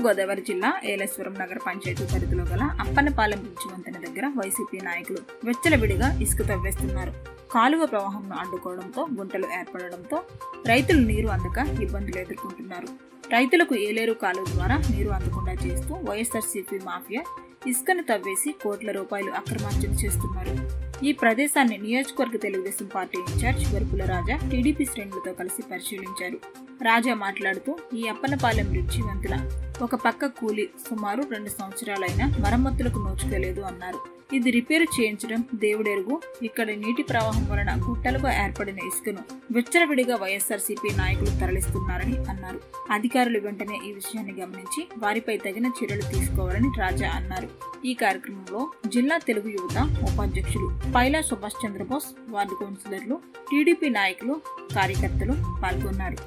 గోదావరి జిల్లా ఏలేశ్వరం నగర పంచాయతీ పరిధిలో గల అప్పన్నపాలెం బ్రిడ్జి వంతెన దగ్గర వైసీపీ నాయకులు వెచ్చలవిడిగా ఇసుక తవ్వేస్తున్నారు కాలువ ప్రవాహంను అడ్డుకోవడంతో గుంటలు ఏర్పడడంతో రైతులు నీరు అందక ఇబ్బందులు ఎదుర్కొంటున్నారు రైతులకు ఏలేరు కాలువ ద్వారా నీరు అందకుండా చేస్తూ వైఎస్ఆర్సీపీ మాఫియా ఇసుకను తవ్వేసి కోట్ల రూపాయలు అక్రమార్జన చేస్తున్నారు ఈ ప్రదేశాన్ని నియోజకవర్గ Telugu Desam party incharge Varupula Raja TDP శ్రేణులతో కలిసి పరిశీలించారు రాజా మాట్లాడుతూ ఈ అప్పనపాలెం బ్రిడ్జి వంతుల ఒక పక్క కూలి సుమారు రెండు సంవత్సరాలైనా మరమ్మతులకు నోచుకోలేదు అన్నారు ఇది రిపేరు చేయించడం దేవుడెరుగు ఇక్కడ నీటి ప్రవాహం వలన గుట్టలుగా ఏర్పడిన ఇసుకను విచ్చలవిడిగా వైఎస్ఆర్సీపీ నాయకులు తరలిస్తున్నారని అన్నారు అధికారులు వెంటనే ఈ విషయాన్ని గమనించి వారిపై తగిన చర్యలు తీసుకోవాలని రాజా అన్నారు ఈ కార్యక్రమంలో జిల్లా తెలుగు యువత ఉపాధ్యక్షులు పైలా సుభాష్ చంద్రబోస్ వార్డు కౌన్సిలర్లు టీడీపీ నాయకులు కార్యకర్తలు పాల్గొన్నారు